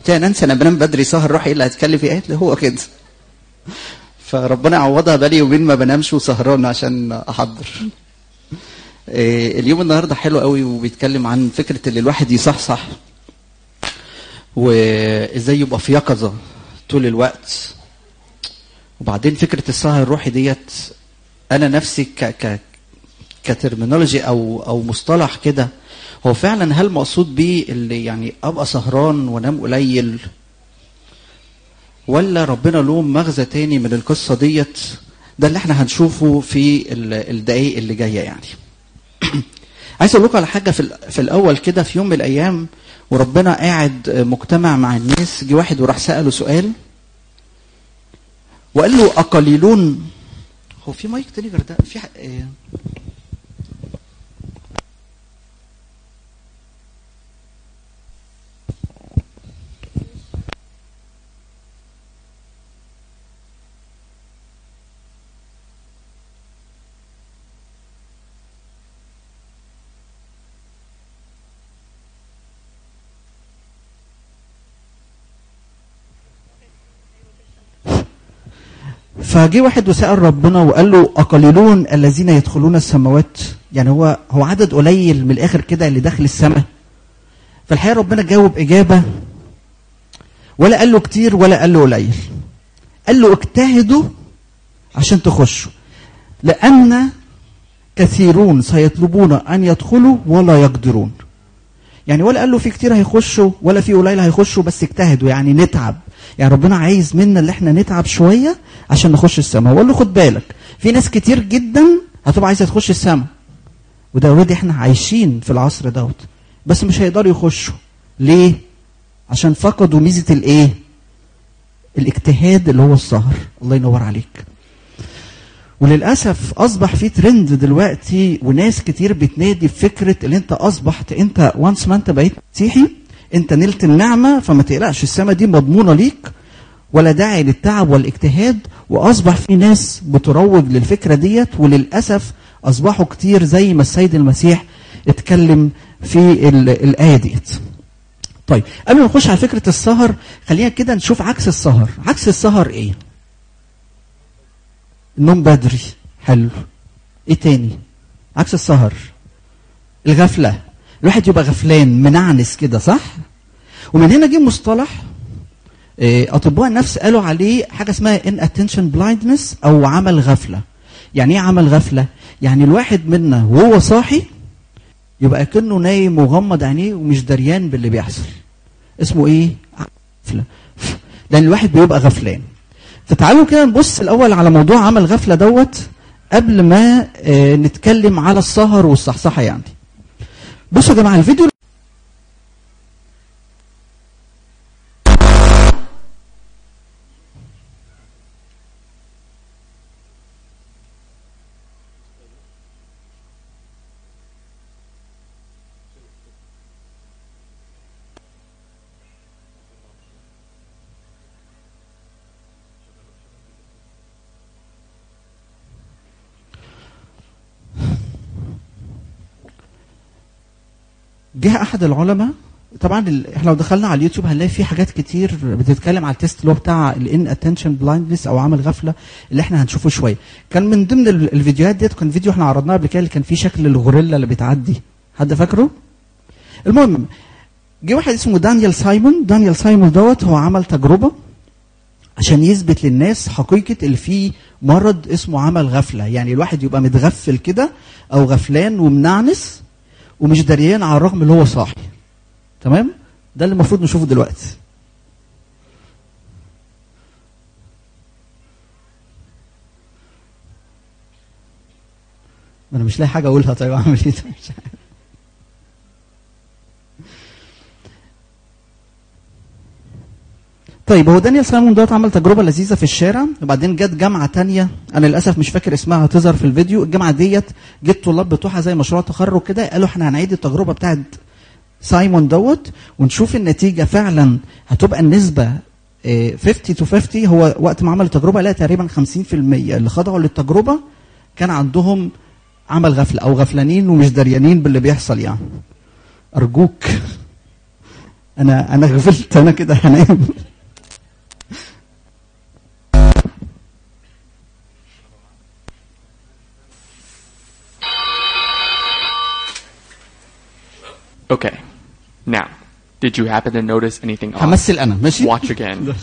قلت لها نانسي انا بنام بدري سهر روحي ايه اللي هتكلم فيه قالت لي هو كده فربنا يعوضها بالي يومين ما بنامش وسهران عشان احضر إيه، اليوم النهارده حلو قوي وبيتكلم عن فكره اللي الواحد يصحصح وازاي يبقى في يقظه طول الوقت وبعدين فكره السهر الروحي ديت انا نفسي ك ك كترمينولوجي او او مصطلح كده هو فعلا هل مقصود بيه اللي يعني ابقى سهران وانام قليل ولا ربنا له مغزى تاني من القصه ديت ده اللي احنا هنشوفه في ال- الدقايق اللي جايه يعني عايز اقول لكم على حاجه في ال- في الاول كده في يوم من الايام وربنا قاعد مجتمع مع الناس جه واحد وراح ساله سؤال وقال له اقليلون هو في مايك تاني غير ده في ح... إيه؟ فجه واحد وسأل ربنا وقال له أقليلون الذين يدخلون السماوات يعني هو هو عدد قليل من الآخر كده اللي داخل السماء فالحقيقة ربنا جاوب إجابة ولا قال له كتير ولا قال له قليل قال له اجتهدوا عشان تخشوا لأن كثيرون سيطلبون أن يدخلوا ولا يقدرون يعني ولا قال له في كتير هيخشوا ولا في قليل هيخشوا بس اجتهدوا يعني نتعب يعني ربنا عايز منا اللي احنا نتعب شويه عشان نخش السماء وقال له خد بالك في ناس كتير جدا هتبقى عايزه تخش السماء وده اوريدي احنا عايشين في العصر دوت بس مش هيقدروا يخشوا ليه عشان فقدوا ميزه الايه الاجتهاد اللي هو السهر الله ينور عليك وللاسف اصبح في ترند دلوقتي وناس كتير بتنادي بفكره اللي انت اصبحت انت وانس ما انت بقيت مسيحي انت نلت النعمه فما تقلقش السماء دي مضمونه ليك ولا داعي للتعب والاجتهاد واصبح في ناس بتروج للفكره ديت وللاسف اصبحوا كتير زي ما السيد المسيح اتكلم في ال- الايه ديت. طيب قبل ما نخش على فكره السهر خلينا كده نشوف عكس السهر، عكس السهر ايه؟ النوم بدري حلو ايه تاني عكس السهر الغفله الواحد يبقى غفلان منعنس كده صح ومن هنا جه مصطلح آه، اطباء النفس قالوا عليه حاجه اسمها ان اتنشن بلايندنس او عمل غفله يعني ايه عمل غفله يعني الواحد منا وهو صاحي يبقى كأنه نايم وغمض عينيه ومش دريان باللي بيحصل اسمه ايه غفله لان الواحد بيبقى غفلان فتعالوا كده نبص الاول على موضوع عمل غفله دوت قبل ما آه، نتكلم على السهر والصحصحه يعني بصوا يا جماعه الفيديو جه احد العلماء طبعا ال- احنا لو دخلنا على اليوتيوب هنلاقي في حاجات كتير بتتكلم على التيست اللي هو بتاع الان اتنشن بلايندنس او عمل غفله اللي احنا هنشوفه شويه كان من ضمن ال- الفيديوهات ديت كان فيديو احنا عرضناه قبل كده اللي كان فيه شكل الغوريلا اللي بتعدي حد فاكره المهم جه واحد اسمه دانيال سايمون دانيال سايمون دوت هو عمل تجربه عشان يثبت للناس حقيقه اللي فيه مرض اسمه عمل غفله يعني الواحد يبقى متغفل كده او غفلان ومنعنس ومش دريان على الرغم اللي هو صاحي تمام ده اللي المفروض نشوفه دلوقتي ما انا مش لاقي حاجه اقولها طيب اعمل ايه طيب؟ مش عارف. طيب هو دانيال سايمون دوت عمل تجربه لذيذه في الشارع وبعدين جت جامعه تانية انا للاسف مش فاكر اسمها هتظهر في الفيديو الجامعه ديت جت طلاب بتوعها زي مشروع تخرج كده قالوا احنا هنعيد التجربه بتاعت سايمون دوت ونشوف النتيجه فعلا هتبقى النسبه آه، 50 تو 50 هو وقت ما عمل التجربه لقى تقريبا 50% اللي خضعوا للتجربه كان عندهم عمل غفله او غفلانين ومش دريانين باللي بيحصل يعني ارجوك انا انا غفلت انا كده هنام Okay. Now, did you happen to notice anything odd? همثل انا ماشي Watch again.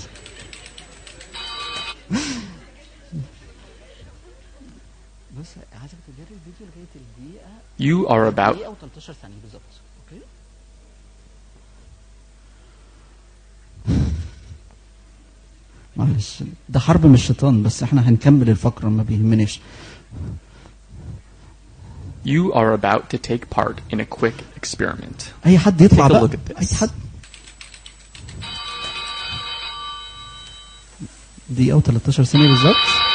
بص عايزك تدير الفيديو لغايه الدقيقه You are about دقيقه و13 ثانيه بالظبط اوكي معلش ده حرب من الشيطان بس احنا هنكمل الفقره ما بيهمناش you are about to take part in a quick experiment. اي حد يطلع Take a بقى look at اي this. حد دقيقه و13 ثانيه بالظبط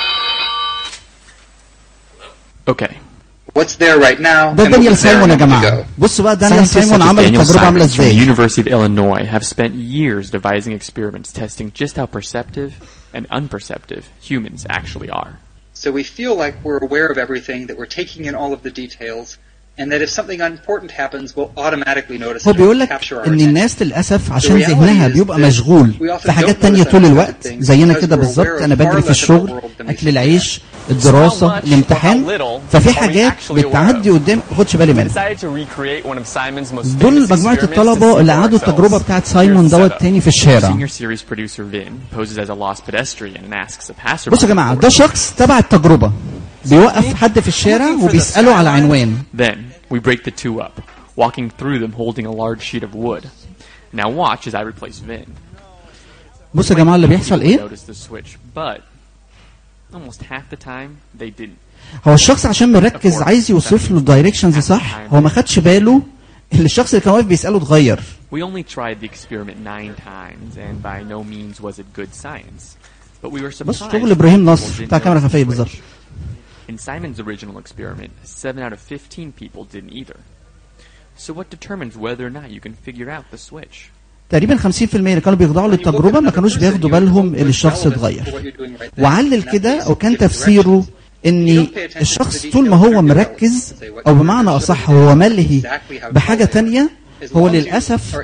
Okay. What's there right now? ده and what دانيال was there a سايمون يا moment جماعه ago? بصوا بقى دانيال Scientists such سايمون as عمل Daniel التجربه عامله Simons from the ازاي University of Illinois have spent years devising experiments testing just how perceptive and unperceptive humans actually are. So we feel like we're aware of everything, that we're taking in all of the details, and that if something important happens, we'll automatically notice هو it بيقول and لك capture our ان attention. الناس للاسف عشان The reality ذهنها is بيبقى that مشغول we often في حاجات don't تانية notice طول unimportant الوقت things زينا because كده we're بالظبط aware of انا far بجري في less of the الشغل world than we اكل think العيش how الدراسه much or الامتحان how little ففي are we حاجات actually aware بتعدي of? قدام ما خدش بالي منها decided to recreate one of Simon's most دول famous مجموعه experiments to الطلبه see اللي for عادوا التجربه ourselves. بتاعت Here's سايمون the دوت setup. تاني في الشارع Senior series producer Vin poses as a lost pedestrian and asks a passerby. بصوا يا جماعه ده شخص تبع التجربه بيوقف حد في الشارع وبيساله على عنوان Then we break the two up, walking through them holding a large sheet of wood. Now watch as I replace Vin. بصوا يا جماعه اللي بيحصل People ايه Notice the switch, but almost half the time they didn't. هو الشخص عشان مركز عايز يوصف له الدايركشنز صح هو ما خدش باله ان الشخص اللي كان واقف بيساله اتغير We only tried the experiment nine times, and by no means was it good science. But we were بص surprised. شغل ابراهيم people نصر didn't بتاع كاميرا notice the خفيه switch. بالظبط In Simon's original experiment, 7 out of 15 people didn't either. So what determines whether or not you can figure out the switch? تقريبا 50% اللي كانوا بيخضعوا للتجربه ما كانوش بياخدوا بالهم ان الشخص اتغير وعلل كده وكان تفسيره ان الشخص طول ما هو مركز او بمعنى اصح هو ملهي بحاجه تانية هو للاسف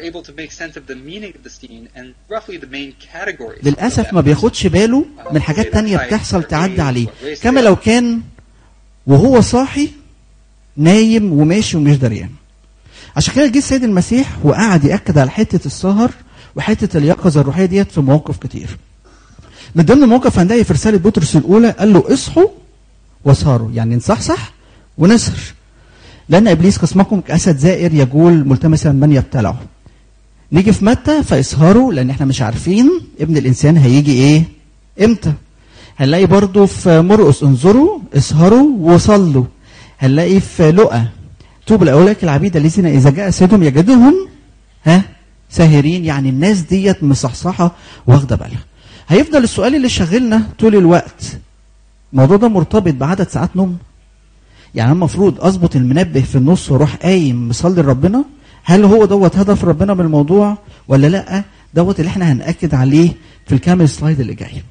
للاسف ما بياخدش باله من حاجات تانية بتحصل تعدي عليه كما لو كان وهو صاحي نايم وماشي ومش دريان عشان كده جه السيد المسيح وقعد ياكد على حته السهر وحته اليقظه الروحيه ديت في مواقف كتير من ضمن المواقف هنلاقي في رساله بطرس الاولى قال له اصحوا واسهروا يعني نصحصح ونسهر لان ابليس خصمكم كاسد زائر يجول ملتمسا من يبتلعه نيجي في متى فاسهروا لان احنا مش عارفين ابن الانسان هيجي ايه امتى هنلاقي برضو في مرقس انظروا اسهروا وصلوا هنلاقي في لقا توب لاولئك العبيد الذين اذا جاء سيدهم يجدهم ها ساهرين يعني الناس ديت مصحصحه واخده بالها هيفضل السؤال اللي شاغلنا طول الوقت الموضوع ده مرتبط بعدد ساعات نوم يعني أنا المفروض اظبط المنبه في النص واروح قايم مصلي لربنا هل هو دوت هدف ربنا من الموضوع ولا لا دوت اللي احنا هنأكد عليه في الكام سلايد اللي جاي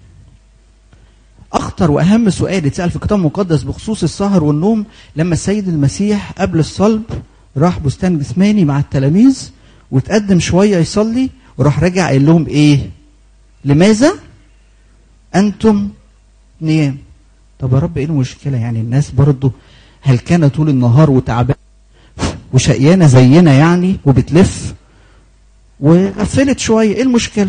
اخطر واهم سؤال اتسال في الكتاب المقدس بخصوص السهر والنوم لما السيد المسيح قبل الصلب راح بستان جسماني مع التلاميذ وتقدم شويه يصلي وراح راجع قايل لهم ايه لماذا انتم نيام طب يا رب ايه المشكله يعني الناس برضه هل كان طول النهار وتعبان وشقيانه زينا يعني وبتلف وغفلت شويه ايه المشكله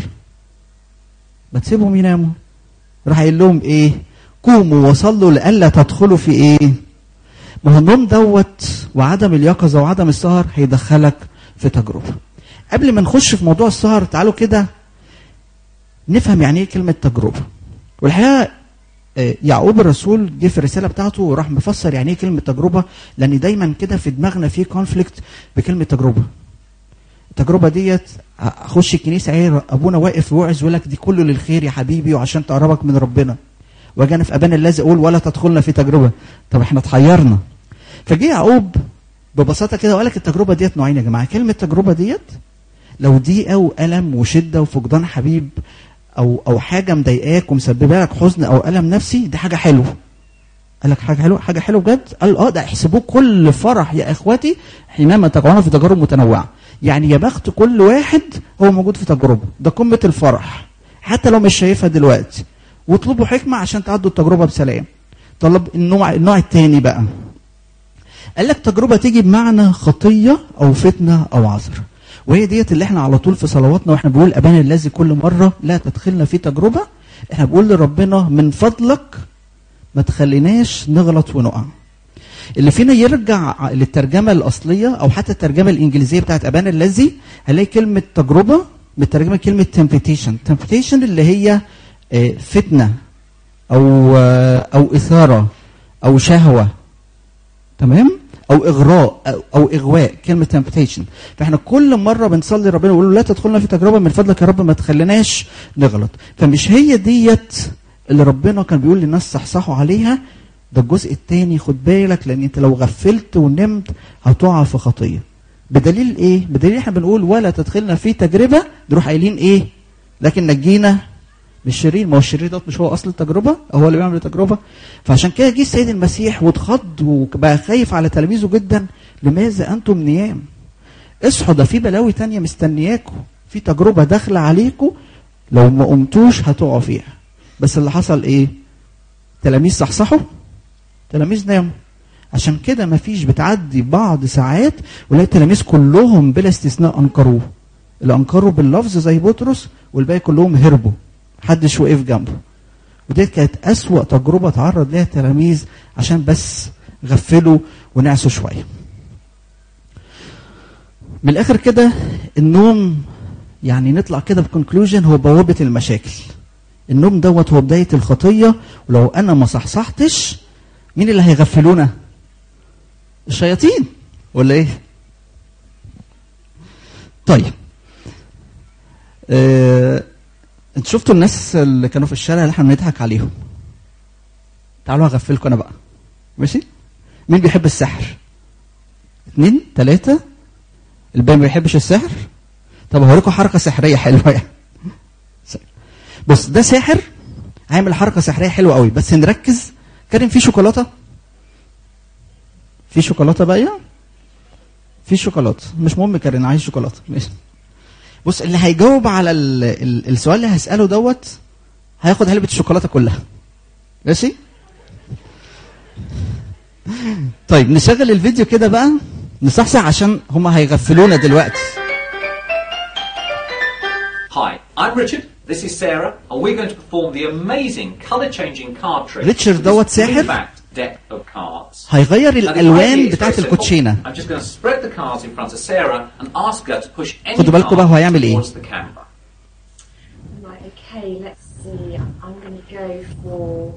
ما تسيبهم يناموا راح قايل لهم ايه قوموا وصلوا لئلا تدخلوا في ايه ما هو النوم دوت وعدم اليقظه وعدم السهر هيدخلك في تجربه قبل ما نخش في موضوع السهر تعالوا كده نفهم يعني ايه كلمه تجربه والحقيقه آه، يعقوب الرسول جه في الرساله بتاعته وراح مفسر يعني ايه كلمه تجربه لان دايما كده في دماغنا في كونفليكت بكلمه تجربه التجربه ديت اخش الكنيسه عير ابونا واقف ويوعظ يقول لك دي كله للخير يا حبيبي وعشان تقربك من ربنا واجي انا في ابانا الذي اقول ولا تدخلنا في تجربه طب احنا اتحيرنا فجه يعقوب ببساطه كده وقال لك التجربه ديت نوعين يا جماعه كلمه تجربه ديت لو ضيقه والم وشده وفقدان حبيب او او حاجه مضايقاك ومسببه لك حزن او الم نفسي دي حاجه حلوه قال لك حاجه حلوه حاجه حلوه بجد قال اه ده احسبوه كل فرح يا اخواتي حينما تقعون في تجارب متنوعه يعني يا بخت كل واحد هو موجود في تجربه ده قمه الفرح حتى لو مش شايفها دلوقتي واطلبوا حكمه عشان تعدوا التجربه بسلام طلب النوع النوع الثاني بقى قال لك تجربه تيجي بمعنى خطيه او فتنه او عذر وهي ديت اللي احنا على طول في صلواتنا واحنا بنقول ابانا الذي كل مره لا تدخلنا في تجربه احنا بنقول لربنا من فضلك ما تخليناش نغلط ونقع اللي فينا يرجع للترجمه الاصليه او حتى الترجمه الانجليزيه بتاعت ابانا الذي هنلاقي كلمه تجربه مترجمه كلمه temptation temptation اللي هي آه، فتنه او آه، او اثاره او شهوه تمام او اغراء او, أو اغواء كلمه temptation فاحنا كل مره بنصلي ربنا ونقول له لا تدخلنا في تجربه من فضلك يا رب ما تخليناش نغلط فمش هي ديت اللي ربنا كان بيقول للناس صحصحوا عليها ده الجزء الثاني خد بالك لان انت لو غفلت ونمت هتقع في خطيه بدليل ايه بدليل احنا بنقول ولا تدخلنا في تجربه نروح قايلين ايه لكن نجينا من الشرير ما هو الشرير ده مش هو اصل التجربه هو اللي بيعمل التجربه فعشان كده جه السيد المسيح واتخض وبقى خايف على تلاميذه جدا لماذا انتم نيام اصحوا ده في بلاوي تانية مستنياكم في تجربه داخله عليكم لو ما قمتوش هتقعوا فيها بس اللي حصل ايه تلاميذ صحصحوا تلاميذ ناموا عشان كده مفيش بتعدي بعض ساعات ولاقي التلاميذ كلهم بلا استثناء انكروه اللي انكروا باللفظ زي بطرس والباقي كلهم هربوا محدش وقف جنبه ودي كانت أسوأ تجربة تعرض ليها التلاميذ عشان بس غفلوا ونعسوا شوية من الآخر كده النوم يعني نطلع كده بكونكلوجن هو بوابة المشاكل النوم دوت هو بداية الخطية ولو أنا ما صحصحتش مين اللي هيغفلونا؟ الشياطين ولا إيه؟ طيب آه انت شفتوا الناس اللي كانوا في الشارع اللي احنا بنضحك عليهم تعالوا هغفلكم انا بقى ماشي مين بيحب السحر اتنين تلاتة الباقي ما بيحبش السحر طب هوريكم حركة سحرية حلوة يعني بص ده ساحر عامل حركة سحرية حلوة قوي بس نركز كريم في شوكولاتة في شوكولاتة باقية في شوكولاتة مش مهم كريم عايز شوكولاتة ماشي بص اللي هيجاوب على ال ال السؤال اللي هسأله دوت هياخد علبة الشوكولاتة كلها ماشي طيب نشغل الفيديو كده بقى نصحصح عشان هما هيغفلونا دلوقتي Hi, I'm Richard. This is Sarah, and we're going to perform the amazing color-changing card trick. Richard with دوت this ساحر. green-backed deck of cards. هيغير Now, the idea الالوان is بتاعت very simple. الكوتشينه I'm just going to spread the cards in front of Sarah and ask her to push any خدوا بالكم بقى هو هيعمل إيه. card towards the camera. Right, okay, let's see. I'm going to go for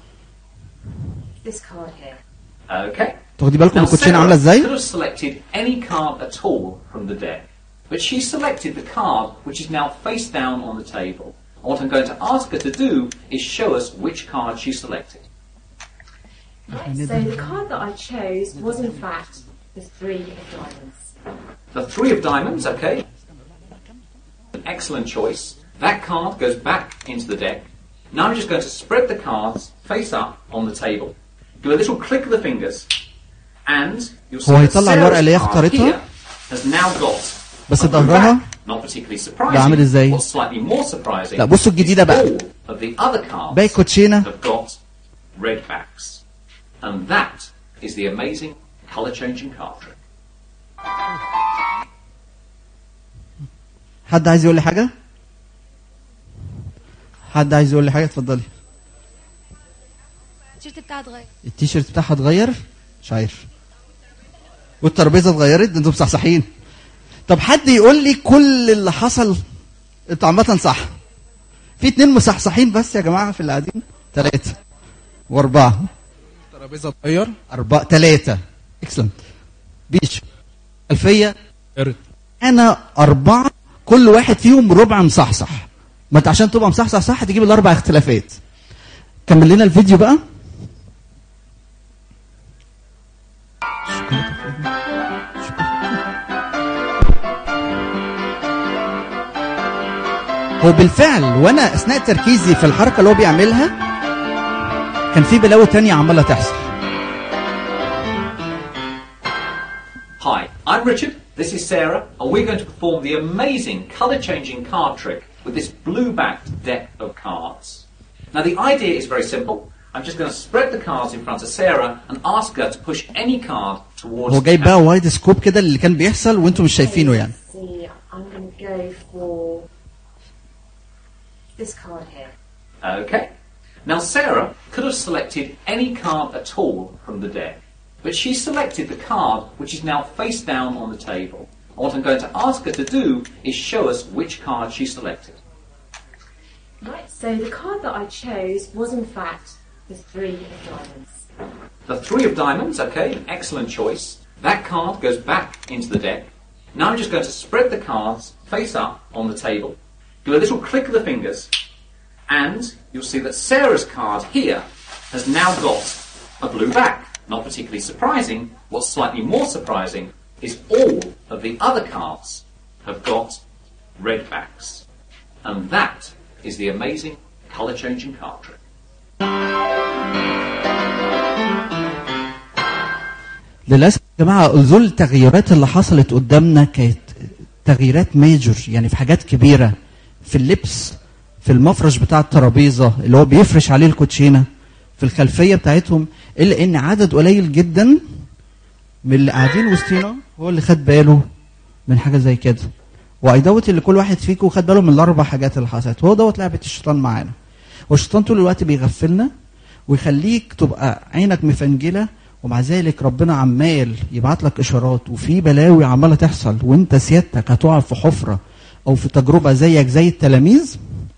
this card here. Okay. تاخدي بالكم Now, الكوتشينه Sarah عامله ازاي could have selected any card at all from the deck, but she selected the card which is now face down on the table. And what I'm going to ask her to do is show us which card she selected. Right, so the card that I chose was in fact the three of diamonds. The three of diamonds, okay. An excellent choice. That card goes back into the deck. Now I'm just going to spread the cards face up on the table. Do a little click of the fingers, and you'll see هو that هيطلع الورقة اللي هي Sarah's card اختارتها. here has now got بس a ظهرها back. Not particularly ده عامل surprising. ازاي؟ What's slightly more surprising لا، بصوا الجديدة is بقى. all of the other cards باقي الكوتشينه have got red backs. And that is the amazing color changing card trick. حد عايز يقول لي حاجه حد عايز يقول لي حاجه اتفضلي التيشيرت بتاعها اتغير التيشيرت بتاعها اتغير مش عارف والترابيزه اتغيرت ده انتوا مصحصحين طب حد يقول لي كل اللي حصل انتوا عامه صح في اتنين مصحصحين بس يا جماعه في اللي قاعدين ثلاثه واربعه الترابيزه اتغير اربعه ثلاثه اكسلنت بيش الفيه قرد انا اربعه كل واحد فيهم ربع مصحصح ما انت عشان تبقى مصحصح صح تجيب الاربع اختلافات كمل لنا الفيديو بقى هو بالفعل وانا اثناء تركيزي في الحركه اللي هو بيعملها كان في بلاوي تانية عماله تحصل Hi, I'm Richard. This is Sarah, and we're going to perform the amazing colour changing card trick with this blue backed deck of cards. Now, the idea is very simple. I'm just going to spread the cards in front of Sarah and ask her to push any card towards هو the جايب بقى camera. وايد سكوب كده اللي كان بيحصل وانتم مش شايفينه يعني See, I'm going to go for this card here. Okay. Now, Sarah could have selected any card at all from the deck, but she selected the card which is now face down on the table. And what I'm going to ask her to do is show us which card she selected. Right, so the card that I chose was in fact the three of diamonds. The three of diamonds, okay, excellent choice. That card goes back into the deck. Now I'm just going to spread the cards face up on the table. Do a little click of the fingers, and you'll see that Sarah's card here has now got a blue back. Not particularly surprising. What's slightly more surprising is all of the other cards have got red backs. And that is the amazing colour changing card trick. للاسف يا جماعه ذو التغييرات اللي حصلت قدامنا كانت تغييرات ميجور يعني في حاجات كبيره في اللبس في المفرش بتاع الترابيزه اللي هو بيفرش عليه الكوتشينه في الخلفيه بتاعتهم الا ان عدد قليل جدا من اللي قاعدين وسطينا هو اللي خد باله من حاجه زي كده واي دوت اللي كل واحد فيكم خد باله من الاربع حاجات اللي حصلت هو دوت لعبه الشيطان معانا والشيطان طول الوقت بيغفلنا ويخليك تبقى عينك مفنجله ومع ذلك ربنا عمال يبعت لك اشارات وفي بلاوي عماله تحصل وانت سيادتك هتقع في حفره او في تجربه زيك زي التلاميذ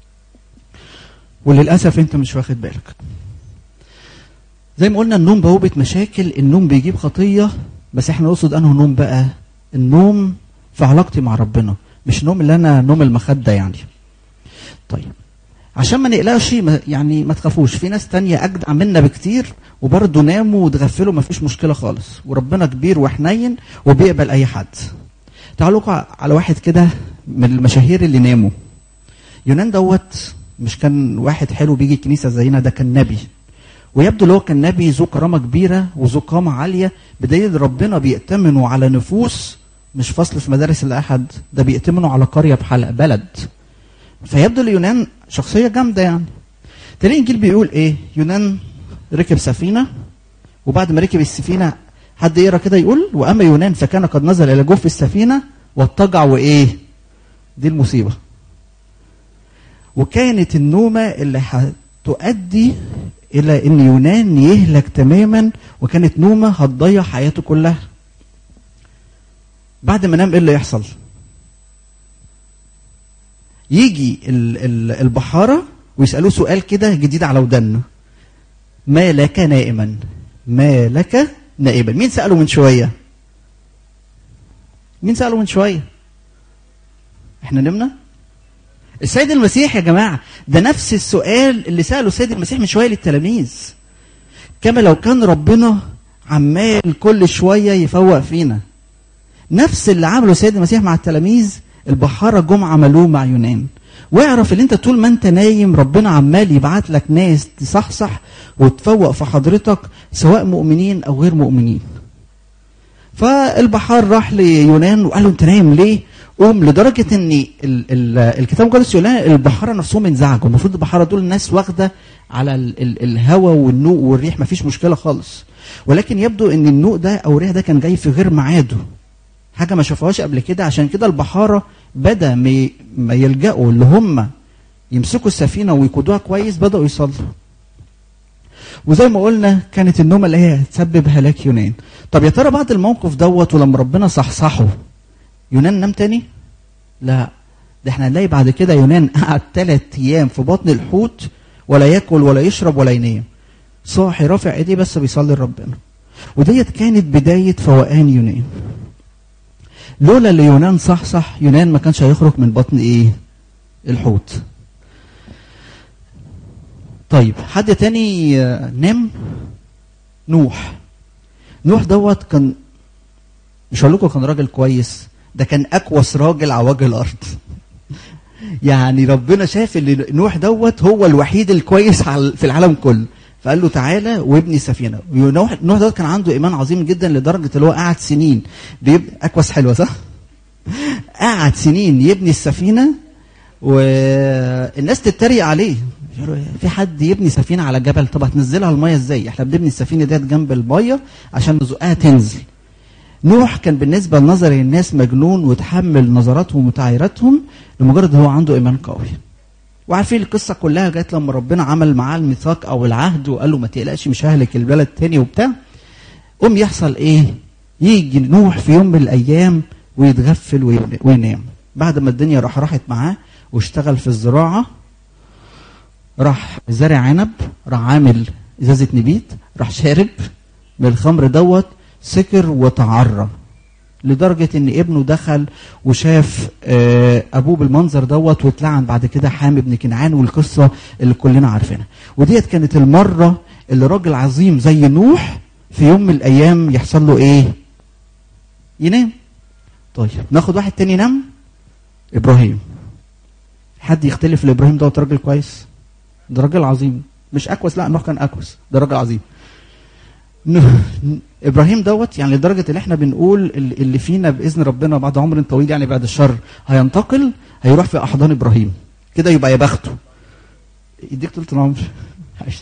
وللاسف انت مش واخد بالك زي ما قلنا النوم بوابه مشاكل النوم بيجيب خطيه بس احنا نقصد انه نوم بقى النوم في علاقتي مع ربنا مش نوم اللي انا نوم المخده يعني طيب عشان ما نقلقش ما- يعني ما تخافوش في ناس تانية أجدع منا بكتير وبرضه ناموا واتغفلوا ما فيش مشكلة خالص وربنا كبير وحنين وبيقبل أي حد تعالوا لكم على واحد كده من المشاهير اللي ناموا يونان دوت مش كان واحد حلو بيجي الكنيسة زينا ده كان نبي ويبدو اللي هو كان نبي ذو كرامة كبيرة وذو قامة عالية بدليل ربنا بيأتمنوا على نفوس مش فصل في مدارس الأحد ده بيأتمنوا على قرية بحلقة بلد فيبدو اليونان شخصيه جامده يعني تلاقي الانجيل بيقول ايه يونان ركب سفينه وبعد ما ركب السفينه حد يقرا كده يقول واما يونان فكان قد نزل الى جوف السفينه واضطجع وايه دي المصيبه وكانت النومه اللي هتؤدي الى ان يونان يهلك تماما وكانت نومه هتضيع حياته كلها بعد ما نام ايه اللي يحصل يجي ال- ال- البحارة ويسألوه سؤال كده جديد على ودانه ما لك نائما ما لك نائما مين سأله من شوية مين سأله من شوية احنا نمنا السيد المسيح يا جماعة ده نفس السؤال اللي سأله السيد المسيح من شوية للتلاميذ كما لو كان ربنا عمال كل شوية يفوق فينا نفس اللي عمله السيد المسيح مع التلاميذ البحارة جم عملوه مع يونان واعرف ان انت طول ما انت نايم ربنا عمال يبعت لك ناس تصحصح وتفوق في حضرتك سواء مؤمنين او غير مؤمنين فالبحار راح ليونان وقال له انت نايم ليه قوم لدرجة ان ال ال الكتاب المقدس يقول لنا البحارة نفسهم انزعجوا المفروض البحارة دول الناس واخدة على ال ال الهواء والنوء والريح مفيش مشكلة خالص ولكن يبدو ان النوء ده او الريح ده كان جاي في غير ميعاده حاجه ما شافوهاش قبل كده عشان كده البحاره بدا ما ما يلجأوا اللي هم يمسكوا السفينه ويقودوها كويس بداوا يصلوا وزي ما قلنا كانت النومه اللي هي هتسبب هلاك يونان طب يا ترى بعد الموقف دوت ولما ربنا صحصحه يونان نام تاني لا ده احنا هنلاقي بعد كده يونان قعد ثلاث ايام في بطن الحوت ولا ياكل ولا يشرب ولا ينام صاحي رافع ايديه بس بيصلي لربنا وديت كانت بدايه فوقان يونان لولا اللي يونان صح صح يونان ما كانش هيخرج من بطن ايه الحوت طيب حد تاني آه، نام نوح نوح دوت كان مش هقول لكم كان راجل كويس ده كان اكوس راجل على وجه الارض يعني ربنا شاف ان نوح دوت هو الوحيد الكويس على- في العالم كله فقال له تعالى وابني سفينه ونوح نوح دوت كان عنده ايمان عظيم جدا لدرجه اللي هو قعد سنين بيب... اكوس حلوه صح؟ قعد سنين يبني السفينه والناس تتريق عليه يقولوا في حد يبني سفينه على جبل طب هتنزلها الميه ازاي احنا بنبني السفينه ديت جنب الميه عشان نزقها تنزل نوح كان بالنسبه لنظر الناس مجنون وتحمل نظراتهم وتعايراتهم لمجرد هو عنده ايمان قوي وعارفين القصه كلها جت لما ربنا عمل معاه الميثاق او العهد وقال له ما تقلقش مش ههلك البلد تاني وبتاع قوم يحصل ايه يجي نوح في يوم من الايام ويتغفل وين- وينام بعد ما الدنيا راح راحت معاه واشتغل في الزراعه راح زارع عنب راح عامل ازازه نبيت راح شارب من الخمر دوت سكر وتعرى لدرجة ان ابنه دخل وشاف آه، ابوه بالمنظر دوت واتلعن بعد كده حام ابن كنعان والقصة اللي كلنا عارفينها وديت كانت المرة اللي راجل عظيم زي نوح في يوم من الايام يحصل له ايه ينام طيب ناخد واحد تاني ينام ابراهيم حد يختلف لابراهيم دوت راجل كويس ده راجل عظيم مش اكوس لا نوح كان اكوس ده راجل عظيم ن- ابراهيم دوت يعني لدرجه ان احنا بنقول ال- اللي فينا باذن ربنا بعد عمر طويل يعني بعد الشر هينتقل هيروح في احضان ابراهيم كده يبقى يا بخته يديك طول العمر عايش.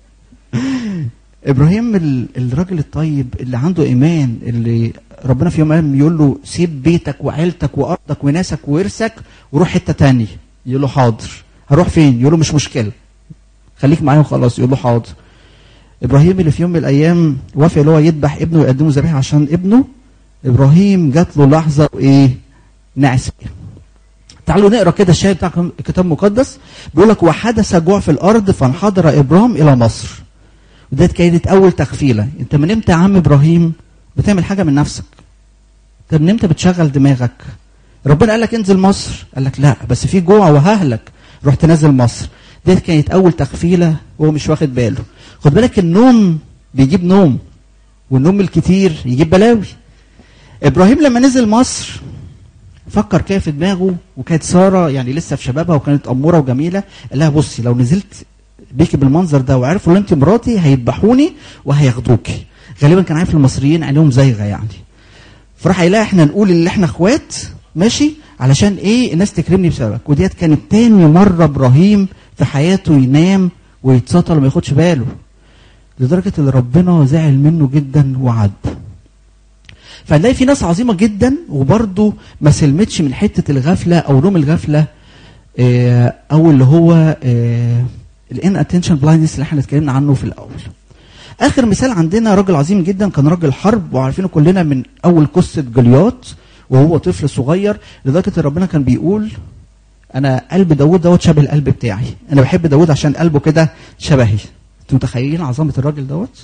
ابراهيم ال- الراجل الطيب اللي عنده ايمان اللي ربنا في يوم من الأيام يقول له سيب بيتك وعيلتك وارضك وناسك وورثك وروح حته تانية يقول له حاضر هروح فين يقول له مش مشكله خليك معايا وخلاص يقول له حاضر ابراهيم اللي في يوم من الايام وافق اللي هو يذبح ابنه ويقدمه ذبيحه عشان ابنه ابراهيم جات له لحظه وايه نعس فيها. تعالوا نقرا كده الشاهد بتاع الكتاب المقدس بيقول لك وحدث جوع في الارض فانحدر ابرام الى مصر وديت كانت اول تخفيله انت من امتى يا عم ابراهيم بتعمل حاجه من نفسك انت من امتى بتشغل دماغك ربنا قال لك انزل مصر قال لك لا بس في جوع وههلك رحت نازل مصر ديت كانت اول تخفيله وهو مش واخد باله خد بالك النوم بيجيب نوم والنوم الكتير يجيب بلاوي ابراهيم لما نزل مصر فكر كده في دماغه وكانت ساره يعني لسه في شبابها وكانت اموره وجميله قال لها بصي لو نزلت بيكي بالمنظر ده وعرفوا ان انت مراتي هيذبحوني وهياخدوكي غالبا كان عارف المصريين عليهم زيغه يعني فراح قايل لها احنا نقول ان احنا اخوات ماشي علشان ايه الناس تكرمني بسببك وديت كانت تاني مره ابراهيم في حياته ينام ويتسطل وما ياخدش باله لدرجه ان ربنا زعل منه جدا وعد فهنلاقي في ناس عظيمه جدا وبرضه ما سلمتش من حته الغفله او نوم الغفله آه، او اللي هو الان اتنشن بلايندنس اللي احنا اتكلمنا عنه في الاول اخر مثال عندنا راجل عظيم جدا كان راجل حرب وعارفينه كلنا من اول قصه جولياط وهو طفل صغير لدرجه ان ربنا كان بيقول انا قلب داوود دوت شبه القلب بتاعي انا بحب داوود عشان قلبه كده شبهي انتوا متخيلين عظمه الراجل دوت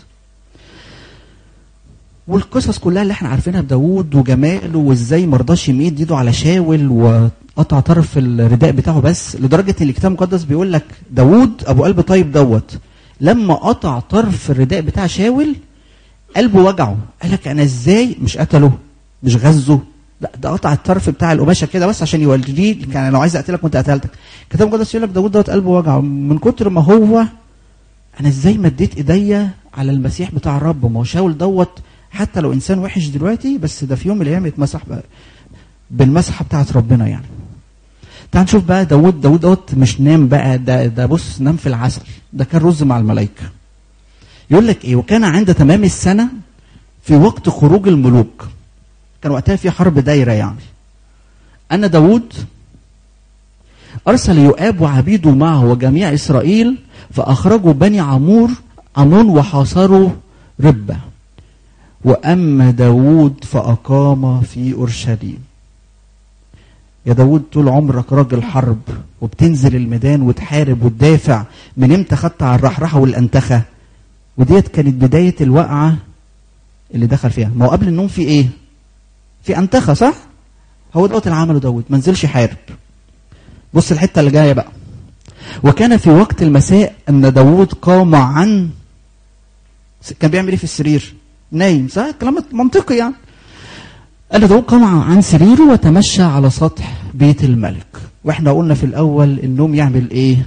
والقصص كلها اللي احنا عارفينها بداوود وجماله وازاي ما رضاش يميد ايده على شاول وقطع طرف الرداء بتاعه بس لدرجه ان الكتاب المقدس بيقول لك داوود ابو قلب طيب دوت لما قطع طرف الرداء بتاع شاول قلبه وجعه قال لك انا ازاي مش قتله مش غزه لا ده قطع الطرف بتاع القماشه كده بس عشان يوريه كان لو عايز اقتلك كنت قتلتك الكتاب المقدس يقول لك داوود دوت قلبه وجعه من كتر ما هو انا ازاي مديت ايديا على المسيح بتاع الرب ما هو شاول دوت حتى لو انسان وحش دلوقتي بس ده في يوم من الايام يتمسح بقى بالمسحه بتاعت ربنا يعني تعال نشوف بقى داود داود دوت مش نام بقى ده ده بص نام في العسل ده كان رز مع الملائكه يقول لك ايه وكان عند تمام السنه في وقت خروج الملوك كان وقتها في حرب دايره يعني ان داود ارسل يؤاب وعبيده معه وجميع اسرائيل فاخرجوا بني عمور عمون وحاصروا ربه وأما داود فأقام في أورشليم يا داود طول عمرك راجل حرب وبتنزل الميدان وتحارب وتدافع من امتى خدت على الرحرحة والأنتخة وديت كانت بداية الوقعة اللي دخل فيها ما هو قبل النوم في ايه في أنتخة صح هو دوت اللي عمله داود ما نزلش يحارب بص الحتة اللي جاية بقى وكان في وقت المساء أن داود قام عن كان بيعمل ايه في السرير نايم صح كلام منطقي يعني قال داود قام عن سريره وتمشى على سطح بيت الملك واحنا قلنا في الاول النوم يعمل ايه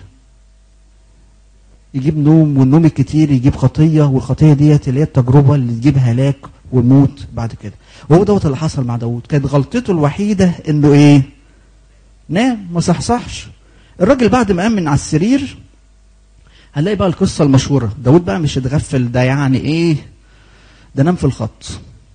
يجيب نوم والنوم الكتير يجيب خطيه والخطيه ديت اللي هي التجربه اللي تجيب هلاك والموت بعد كده وهو دوت اللي حصل مع داود كانت غلطته الوحيده انه ايه نام ما صحصحش الراجل بعد ما قام من على السرير هنلاقي بقى القصه المشهوره داود بقى مش اتغفل ده يعني ايه ده نام في الخط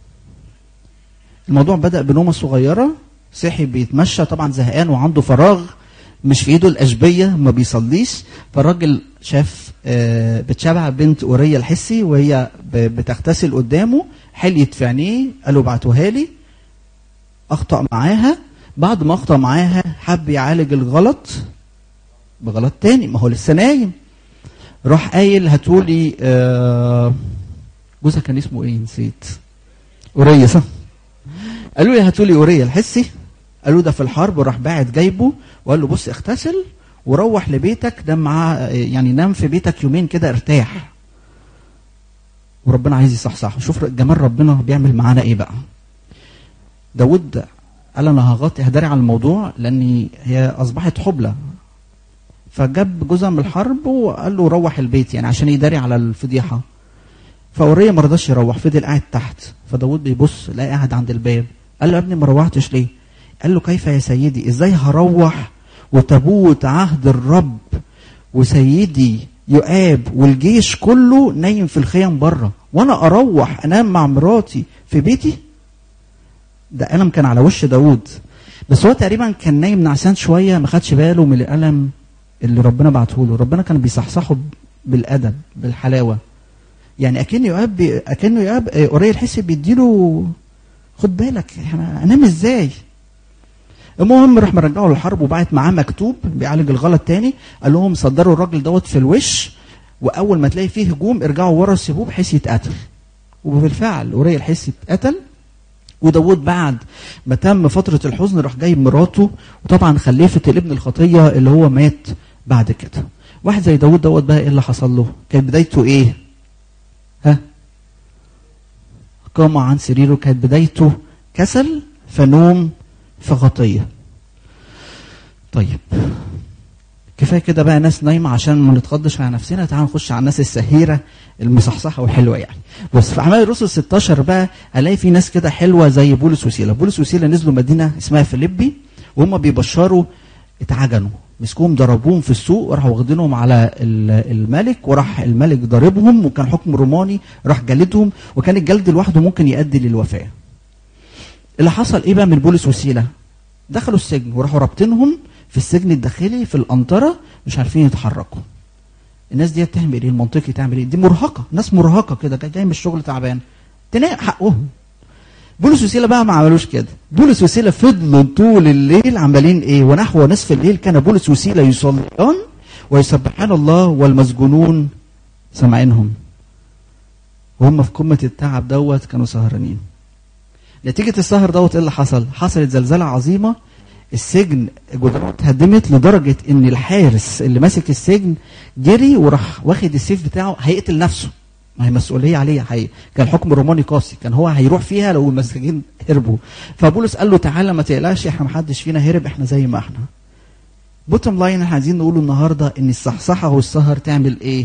الموضوع بدا بنومه صغيره صحي بيتمشى طبعا زهقان وعنده فراغ مش في ايده الاشبيه ما بيصليش فالراجل شاف آه، بتشبع بنت اوريه الحسي وهي ب- بتغتسل قدامه حليت في عينيه قالوا بعتوها لي اخطا معاها بعد ما اخطا معاها حب يعالج الغلط بغلط تاني ما هو لسه نايم راح قايل هاتولي آه، جوزها كان اسمه ايه نسيت اوريه صح قالوا لي هاتولي اوريه الحسي قالوا ده في الحرب وراح باعت جايبه وقال له بص اغتسل وروح لبيتك نام معاه يعني نام في بيتك يومين كده ارتاح وربنا عايز يصحصح شوف جمال ربنا بيعمل معانا ايه بقى داود قال انا هغطي هداري على الموضوع لاني هي اصبحت حبلى فجاب جوزها من الحرب وقال له روح البيت يعني عشان يداري على الفضيحه فوريه ما رضاش يروح فضل قاعد تحت فداود بيبص لقى قاعد عند الباب قال له يا ابني ما روحتش ليه قال له كيف يا سيدي ازاي هروح وتابوت عهد الرب وسيدي يؤاب والجيش كله نايم في الخيم بره وانا اروح انام مع مراتي في بيتي ده ألم كان على وش داود بس هو تقريبا كان نايم نعسان شويه ما خدش باله من الالم اللي ربنا بعته له ربنا كان بيصحصحه بالادب بالحلاوه يعني اكن يؤاب بي- اكنه يؤاب آه، اوريه الحسي بيديله خد بالك احنا انام ازاي المهم راح مرجعه للحرب وبعت معاه مكتوب بيعالج الغلط تاني قال لهم صدروا الراجل دوت في الوش واول ما تلاقي فيه هجوم ارجعوا ورا سيبوه بحيث يتقتل وبالفعل اوريه الحسي اتقتل وداود بعد ما تم فترة الحزن راح جايب مراته وطبعا خلفت الابن الخطية اللي هو مات بعد كده واحد زي داود دوت بقى ايه اللي حصل له كانت بدايته ايه ها قام عن سريره كانت بدايته كسل فنوم فخطية طيب كفايه كده بقى ناس نايمه عشان ما نتخضش على نفسنا تعال نخش على الناس السهيره المصحصحه والحلوه يعني بص في اعمال الرسل 16 بقى الاقي في ناس كده حلوه زي بولس وسيله بولس وسيله نزلوا مدينه اسمها فيليبي وهم بيبشروا اتعجنوا مسكوهم ضربوهم في السوق وراحوا واخدينهم على ال- الملك وراح الملك ضاربهم وكان حكم روماني راح جلدهم وكان الجلد لوحده ممكن يؤدي للوفاه اللي حصل ايه بقى من بولس وسيله دخلوا السجن وراحوا رابطينهم في السجن الداخلي في القنطره مش عارفين يتحركوا الناس دي تعمل ايه المنطقي تعمل ايه دي مرهقه ناس مرهقه كده جاي جاي من الشغل تعبان تنام حقهم بولس وسيله بقى ما عملوش كده بولس وسيله فضلوا طول الليل عمالين ايه ونحو نصف الليل كان بولس وسيله يصليان ويسبحان الله والمسجونون سامعينهم وهم في قمه التعب دوت كانوا سهرانين نتيجه السهر دوت ايه اللي حصل حصلت زلزله عظيمه السجن جدرانه اتهدمت لدرجه ان الحارس اللي ماسك السجن جري وراح واخد السيف بتاعه هيقتل نفسه ما هي مسؤوليه عليه حي. كان حكم روماني قاسي كان هو هيروح فيها لو المساجين هربوا فبولس قال له تعالى ما تقلقش احنا ما حدش فينا هرب احنا زي ما احنا بوتم لاين احنا عايزين نقوله النهارده ان الصحصحه والسهر تعمل ايه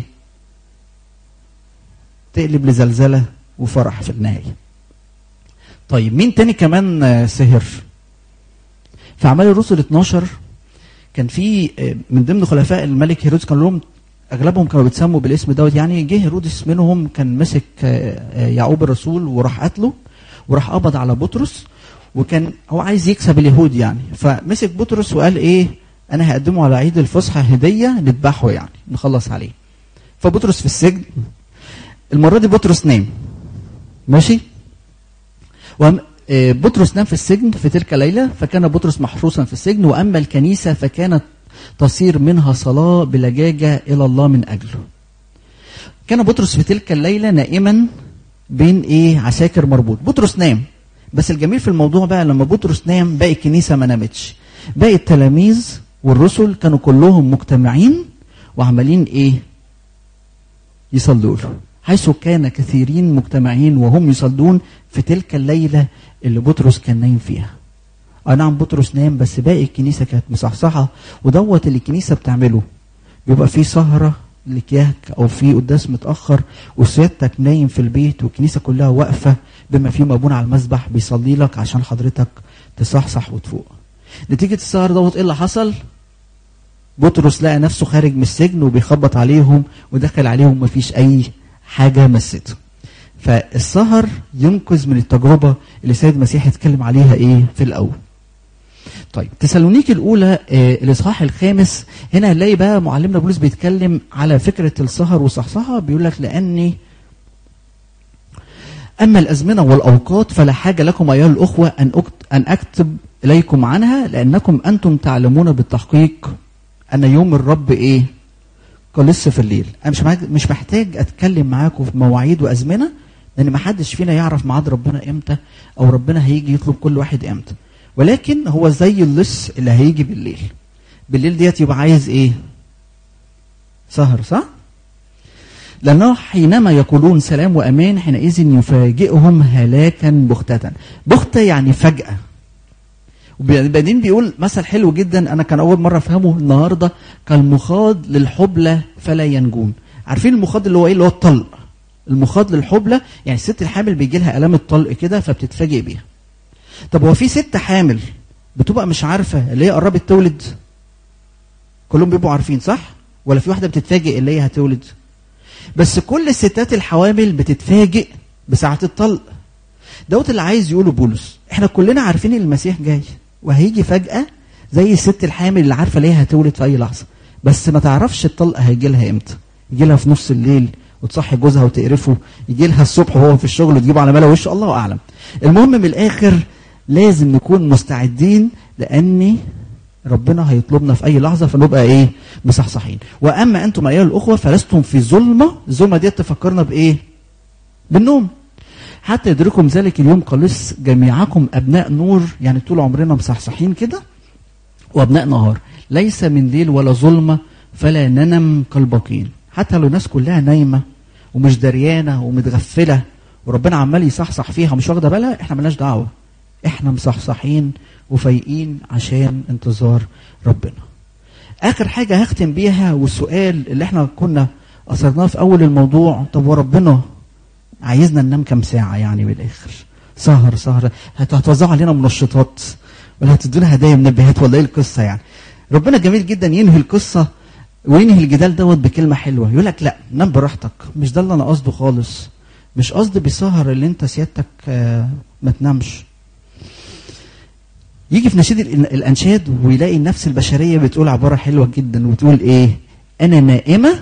تقلب لزلزله وفرح في النهايه طيب مين تاني كمان آه، سهر في اعمال الرسل 12 كان في آه، من ضمن خلفاء الملك هيرودس كان لهم اغلبهم كانوا بيتسموا بالاسم دوت يعني جه هيرودس منهم كان مسك آه، آه، يعقوب الرسول وراح قتله وراح قبض على بطرس وكان هو عايز يكسب اليهود يعني فمسك بطرس وقال ايه انا هقدمه على عيد الفصحى هديه نذبحه يعني نخلص عليه فبطرس في السجن المره دي بطرس نام ماشي وأم آه، بطرس نام في السجن في تلك الليلة فكان بطرس محروسا في السجن وأما الكنيسة فكانت تصير منها صلاة بلجاجة إلى الله من أجله كان بطرس في تلك الليلة نائما بين إيه عساكر مربوط بطرس نام بس الجميل في الموضوع بقى لما بطرس نام باقي الكنيسة ما نامتش باقي التلاميذ والرسل كانوا كلهم مجتمعين وعمالين إيه يصلوا له حيث كان كثيرين مجتمعين وهم يصلون في تلك الليلة اللي بطرس كان نايم فيها أي نعم بطرس نام بس باقي الكنيسة كانت مصحصحة ودوت اللي الكنيسة بتعمله بيبقى فيه سهرة لكياك او في قداس متاخر وسيادتك نايم في البيت والكنيسه كلها واقفه بما فيهم ابونا على المسبح بيصلي لك عشان حضرتك تصحصح وتفوق نتيجه السهر دوت ايه اللي حصل بطرس لقى نفسه خارج من السجن وبيخبط عليهم ودخل عليهم مفيش اي حاجه مسته فالسهر ينقذ من التجربه اللي السيد المسيح اتكلم عليها ايه في الاول طيب تسالونيك الاولى آه الاصحاح الخامس هنا هنلاقي بقى معلمنا بولس بيتكلم على فكره السهر وصحصحه بيقول لك لاني اما الازمنه والاوقات فلا حاجه لكم ايها الاخوه ان أكت- ان اكتب اليكم عنها لانكم انتم تعلمون بالتحقيق ان يوم الرب ايه كلص في الليل انا مش محتاج مش محتاج اتكلم معاكم في مواعيد وازمنه لان ما حدش فينا يعرف ميعاد ربنا امتى او ربنا هيجي يطلب كل واحد امتى ولكن هو زي اللص اللي هيجي بالليل بالليل ديت يبقى عايز ايه سهر صح لأنه حينما يقولون سلام وأمان حينئذ يفاجئهم هلاكا بغتة بغتة يعني فجأة وبعدين بيقول مثل حلو جدا أنا كان أول مرة أفهمه النهاردة كالمخاض للحبلة فلا ينجون عارفين المخاض اللي هو إيه اللي هو الطلق المخاض للحبلة يعني الست الحامل بيجي لها آلام الطلق كده فبتتفاجئ بيها طب هو في ست حامل بتبقى مش عارفة اللي هي قربت تولد كلهم بيبقوا عارفين صح ولا في واحدة بتتفاجئ اللي هي هتولد بس كل الستات الحوامل بتتفاجئ بساعة الطلق دوت اللي عايز يقوله بولس احنا كلنا عارفين ان المسيح جاي وهيجي فجأة زي الست الحامل اللي عارفة ليه هتولد في أي لحظة بس ما تعرفش الطلق هيجي لها امتى يجي لها في نص الليل وتصحي جوزها وتقرفه يجي لها الصبح وهو في الشغل وتجيبه على ملا وشه الله أعلم المهم من الآخر لازم نكون مستعدين لأني ربنا هيطلبنا في اي لحظه فنبقى ايه مصحصحين واما انتم ايها الاخوه فلستم في ظلمه الظلمه دي تفكرنا بايه بالنوم حتى يدركم ذلك اليوم قلص جميعكم ابناء نور يعني طول عمرنا مصحصحين كده وابناء نهار ليس من ليل ولا ظلمه فلا ننم كالباقين حتى لو الناس كلها نايمه ومش دريانه ومتغفله وربنا عمال يصحصح فيها ومش واخده بالها احنا ملناش دعوه احنا مصحصحين وفايقين عشان انتظار ربنا اخر حاجه هختم بيها والسؤال اللي احنا كنا اثرناه في اول الموضوع طب وربنا عايزنا ننام كام ساعه يعني بالاخر سهر سهر هت- هتوزعوا علينا منشطات ولا هتدونا هدايا منبهات ولا ايه القصه يعني ربنا جميل جدا ينهي القصه وينهي الجدال دوت بكلمه حلوه يقول لك لا نام براحتك مش ده اللي انا قصده خالص مش قصدي بسهر اللي انت سيادتك آه، ما تنامش يجي في نشيد الإن- الانشاد ويلاقي النفس البشريه بتقول عباره حلوه جدا وتقول ايه انا نائمه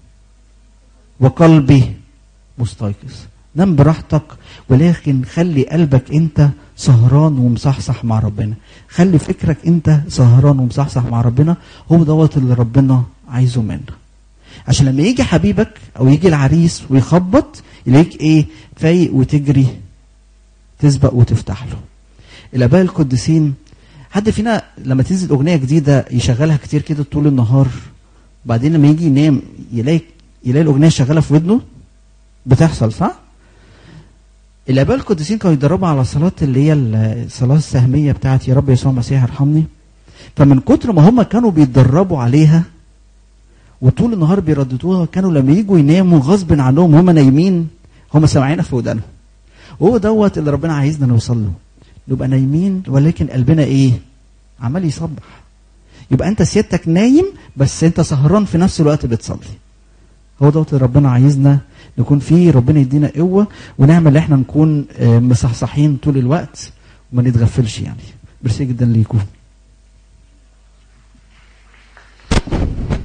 وقلبي مستيقظ نام براحتك ولكن خلي قلبك انت سهران ومصحصح مع ربنا خلي فكرك انت سهران ومصحصح مع ربنا هو دوت اللي ربنا عايزه منا عشان لما يجي حبيبك او يجي العريس ويخبط يلاقيك ايه فايق وتجري تسبق وتفتح له الاباء القديسين حد فينا لما تنزل اغنيه جديده يشغلها كتير كده طول النهار وبعدين لما يجي ينام يلاقي يلاقي الاغنيه شغاله في ودنه بتحصل صح الاباء القديسين كانوا يتدربوا على صلاه اللي هي الصلاه السهميه بتاعت يا رب يسوع المسيح ارحمني فمن كتر ما هم كانوا بيتدربوا عليها وطول النهار بيرددوها كانوا لما يجوا يناموا غصب عنهم هم نايمين هم سامعينها في ودانهم وهو دوت اللي ربنا عايزنا نوصل له نبقى نايمين ولكن قلبنا ايه عمال يصبح يبقى انت سيادتك نايم بس انت سهران في نفس الوقت بتصلي هو دوت اللي ربنا عايزنا نكون فيه ربنا يدينا قوه ونعمل ان احنا نكون آه، مصحصحين طول الوقت وما نتغفلش يعني ميرسي جدا ليكم